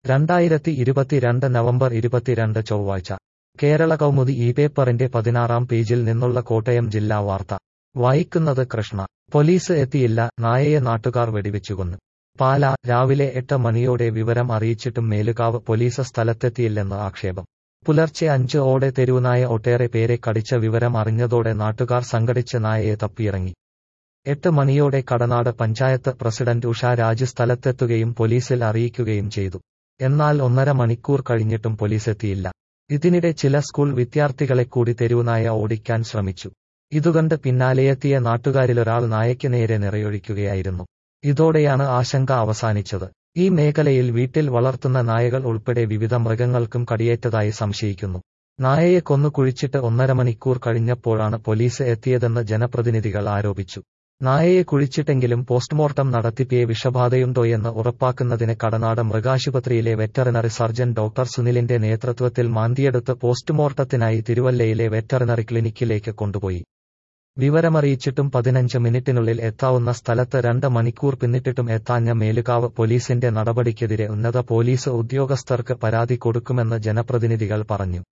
രണ്ടായിരത്തി ഇരുപത്തിരണ്ട് നവംബർ ഇരുപത്തിരണ്ട് ചൊവ്വാഴ്ച കേരള കൗമുദി ഈ പേപ്പറിന്റെ പതിനാറാം പേജിൽ നിന്നുള്ള കോട്ടയം ജില്ലാ വാർത്ത വായിക്കുന്നത് കൃഷ്ണ പോലീസ് എത്തിയില്ല നായയെ നാട്ടുകാർ വെടിവെച്ചുകൊന്നു പാല രാവിലെ എട്ട് മണിയോടെ വിവരം അറിയിച്ചിട്ടും മേലുകാവ് പോലീസ് സ്ഥലത്തെത്തിയില്ലെന്ന് ആക്ഷേപം പുലർച്ചെ അഞ്ച് ഓടെ തെരുവുനായ ഒട്ടേറെ പേരെ കടിച്ച വിവരം അറിഞ്ഞതോടെ നാട്ടുകാർ സംഘടിച്ച് നായയെ തപ്പിയിറങ്ങി എട്ട് മണിയോടെ കടനാട് പഞ്ചായത്ത് പ്രസിഡന്റ് ഉഷ രാജ് സ്ഥലത്തെത്തുകയും പോലീസിൽ അറിയിക്കുകയും ചെയ്തു എന്നാൽ ഒന്നര മണിക്കൂർ കഴിഞ്ഞിട്ടും പോലീസ് എത്തിയില്ല ഇതിനിടെ ചില സ്കൂൾ വിദ്യാർത്ഥികളെ കൂടി തെരുവുനായ ഓടിക്കാൻ ശ്രമിച്ചു ഇതുകണ്ട് പിന്നാലെയെത്തിയ നാട്ടുകാരിലൊരാൾ നായയ്ക്ക് നേരെ നിറയൊഴിക്കുകയായിരുന്നു ഇതോടെയാണ് ആശങ്ക അവസാനിച്ചത് ഈ മേഖലയിൽ വീട്ടിൽ വളർത്തുന്ന നായകൾ ഉൾപ്പെടെ വിവിധ മൃഗങ്ങൾക്കും കടിയേറ്റതായി സംശയിക്കുന്നു നായയെ കൊന്നു കുഴിച്ചിട്ട് ഒന്നര മണിക്കൂർ കഴിഞ്ഞപ്പോഴാണ് പോലീസ് എത്തിയതെന്ന് ജനപ്രതിനിധികൾ ആരോപിച്ചു നായയെ കുഴിച്ചിട്ടെങ്കിലും പോസ്റ്റ്മോർട്ടം നടത്തിപ്പിയെ വിഷബാധയുണ്ടോയെന്ന് ഉറപ്പാക്കുന്നതിന് കടനാട് മൃഗാശുപത്രിയിലെ വെറ്ററിനറി സർജൻ ഡോക്ടർ സുനിലിന്റെ നേതൃത്വത്തിൽ മാന്തിയെടുത്ത് പോസ്റ്റ്മോർട്ടത്തിനായി തിരുവല്ലയിലെ വെറ്ററിനറി ക്ലിനിക്കിലേക്ക് കൊണ്ടുപോയി വിവരമറിയിച്ചിട്ടും പതിനഞ്ച് മിനിറ്റിനുള്ളിൽ എത്താവുന്ന സ്ഥലത്ത് രണ്ട് മണിക്കൂർ പിന്നിട്ടിട്ടും എത്താഞ്ഞ മേലുകാവ് പോലീസിന്റെ നടപടിക്കെതിരെ ഉന്നത പോലീസ് ഉദ്യോഗസ്ഥർക്ക് പരാതി കൊടുക്കുമെന്ന് ജനപ്രതിനിധികൾ പറഞ്ഞു